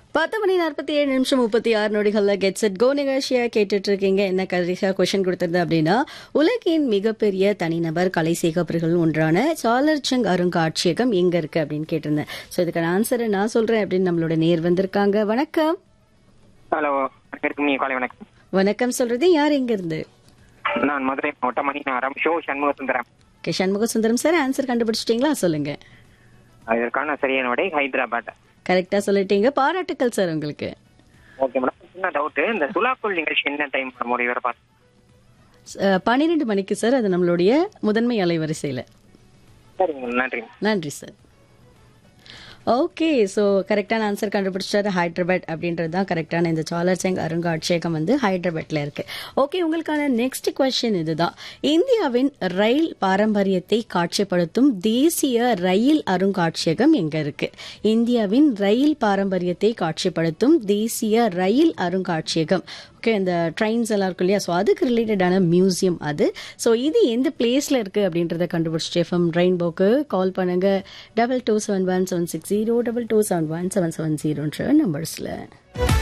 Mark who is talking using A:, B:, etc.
A: பத்து மணி நாற்பத்தி ஏழு நிமிஷம் முப்பத்தி ஆறு நொடிகள்ல கெட் செட் கோ நிகழ்ச்சியா கேட்டுட்டு இருக்கீங்க என்ன கடைசியா கொஸ்டின் கொடுத்தது அப்படின்னா உலகின் மிகப்பெரிய தனிநபர் கலை சேகப்பர்கள் ஒன்றான சாலர்சங் அருங்காட்சியகம் எங்க இருக்கு அப்படின்னு கேட்டிருந்தேன் ஸோ இதுக்கான ஆன்சரை நான் சொல்றேன் அப்படின்னு நம்மளோட நேர் வந்திருக்காங்க வணக்கம்
B: ஹலோ வணக்கம் நீ காலை வணக்கம்
A: வணக்கம் சொல்றது யார் எங்க இருந்து
B: நான் மதுரை மாவட்டம் மணிநகரம் ஷோ Shanmuga Sundaram
A: okay Shanmuga Sundaram sir answer கண்டுபிடிச்சிட்டீங்களா சொல்லுங்க
B: இதற்கான சரியான விடை ஹைதராபாத்
A: கரெக்டா சொல்லிட்டீங்க பாராட்டுக்கள் சார் உங்களுக்கு
B: ஓகே மேடம் சின்ன டவுட் இந்த துலாக்குள் நிகழ்ச்சி என்ன டைம் ஒரு இவரை பார்த்து
A: அஹ், பன்னிரெண்டு மணிக்கு சார் அது நம்மளுடைய முதன்மை அலைவரிசையில
B: சரிங்க நன்றி
A: நன்றி சார் ஓகே ஸோ கரெக்டான ஆன்சர் கண்டுபிடிச்சாரு ஹைதராபாத் அப்படின்றது தான் கரெக்டான இந்த சாலர் சிங் அருங்காட்சியகம் வந்து ஹைதராபாத்ல இருக்கு ஓகே உங்களுக்கான நெக்ஸ்ட் கொஸ்டின் இதுதான் இந்தியாவின் ரயில் பாரம்பரியத்தை காட்சிப்படுத்தும் தேசிய ரயில் அருங்காட்சியகம் எங்க இருக்கு இந்தியாவின் ரயில் பாரம்பரியத்தை காட்சிப்படுத்தும் தேசிய ரயில் அருங்காட்சியகம் ஓகே இந்த ட்ரெயின்ஸ் எல்லாம் இருக்கும் இல்லையா ஸோ அதுக்கு ரிலேட்டடான மியூசியம் அது ஸோ இது எந்த பிளேஸ்ல இருக்கு அப்படின்றத கண்டுபிடிச்சிட்டு எஃப்எம் ரெயின்போக்கு கால் பண்ணுங்க double two seven one seven six zero double two seven one seven seven ஜீரோன்ற நம்பர்ஸ்ல